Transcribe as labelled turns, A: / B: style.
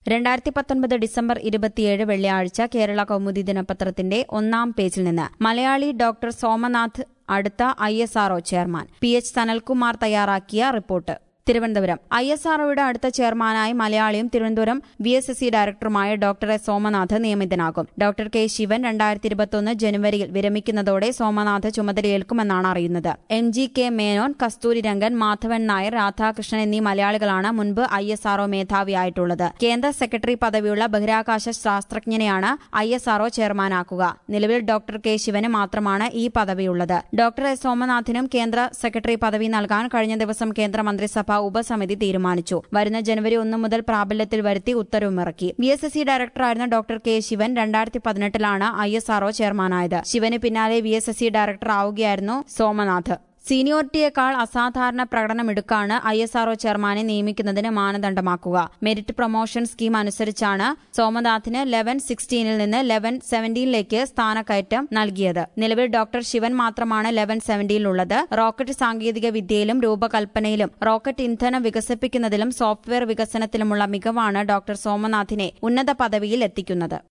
A: രണ്ടായിരത്തി പത്തൊൻപത് ഡിസംബർ ഇരുപത്തിയേഴ് വെള്ളിയാഴ്ച കേരള കൗമുദി ദിനപത്രത്തിന്റെ ഒന്നാം പേജിൽ നിന്ന് മലയാളി ഡോക്ടർ സോമനാഥ് അടുത്ത I S R O chairman P H Sanalkumar തയ്യാറാക്കിയ റിപ്പോർട്ട് തിരുവനന്തപുരം ഐ എസ് ആർഒയുടെ അടുത്ത ചെയർമാനായി മലയാളിയും Thiruvananthapuram V S S C ഡയറക്ടറുമായ ഡോക്ടർ എസ് സോമനാഥ് നിയമിതനാകും ഡോക്ടർ കെ ശിവൻ രണ്ടായിരത്തി ഇരുപത്തൊന്ന് ജനുവരിയിൽ വിരമിക്കുന്നതോടെ സോമനാഥ് ചുമതലയേൽക്കുമെന്നാണ് അറിയുന്നത് M G K Menon Kasturi Rangan Madhavan Nair Radhakrishnan എന്നീ മലയാളികളാണ് മുൻപ് ഐ എസ് ആർഒ മേധാവിയായിട്ടുള്ളത് കേന്ദ്ര സെക്രട്ടറി പദവിയുള്ള ബഹിരാകാശ ശാസ്ത്രജ്ഞനെയാണ് ഐ എസ് ആർഒ ചെയർമാനാക്കുക നിലവിൽ ഡോക്ടർ കെ ശിവന് മാത്രമാണ് ഈ പദവിയുള്ളത് ഡോക്ടർ എസ് സോമനാഥിനും കേന്ദ്ര സെക്രട്ടറി പദവി നൽകാൻ കഴിഞ്ഞ ദിവസം കേന്ദ്ര മന്ത്രിസഭ ഉപസമിതി തീരുമാനിച്ചു വരുന്ന ജനുവരി ഒന്ന് മുതൽ പ്രാബല്യത്തിൽ വരുത്തി ഉത്തരവുമിറക്കി വി എസ് എസ് സി ഡയറക്ടറായിരുന്ന ഡോക്ടർ കെ ശിവൻ രണ്ടായിരത്തി പതിനെട്ടിലാണ് ഐ എസ് ആർഒ ചെയർമാനായത് ശിവന് പിന്നാലെ V S S C director ആവുകയായിരുന്നു സോമനാഥ് സീനിയോറിറ്റിയേക്കാൾ അസാധാരണ പ്രകടനമെടുക്കാണ് ഐ എസ് ആർഒ ചെയർമാനെ നിയമിക്കുന്നതിന് മാനദണ്ഡമാക്കുക മെരിറ്റ് പ്രൊമോഷൻ സ്കീം അനുസരിച്ചാണ് സോമനാഥിന് ലെവൻ സിക്സ്റ്റീനിൽ നിന്ന് ലെവൻ സെവന്റീനിലേക്ക് സ്ഥാനക്കയറ്റം നൽകിയത് നിലവിൽ ഡോക്ടർ ശിവൻ മാത്രമാണ് ലെവൻ സെവന്റീനിലുള്ളത് റോക്കറ്റ് സാങ്കേതിക വിദ്യയിലും രൂപകൽപ്പനയിലും റോക്കറ്റ് ഇന്ധനം വികസിപ്പിക്കുന്നതിലും സോഫ്റ്റ്വെയർ വികസനത്തിലുമുള്ള മികവാണ് ഡോക്ടർ സോമനാഥിനെ ഉന്നത പദവിയിൽ എത്തിക്കുന്നത്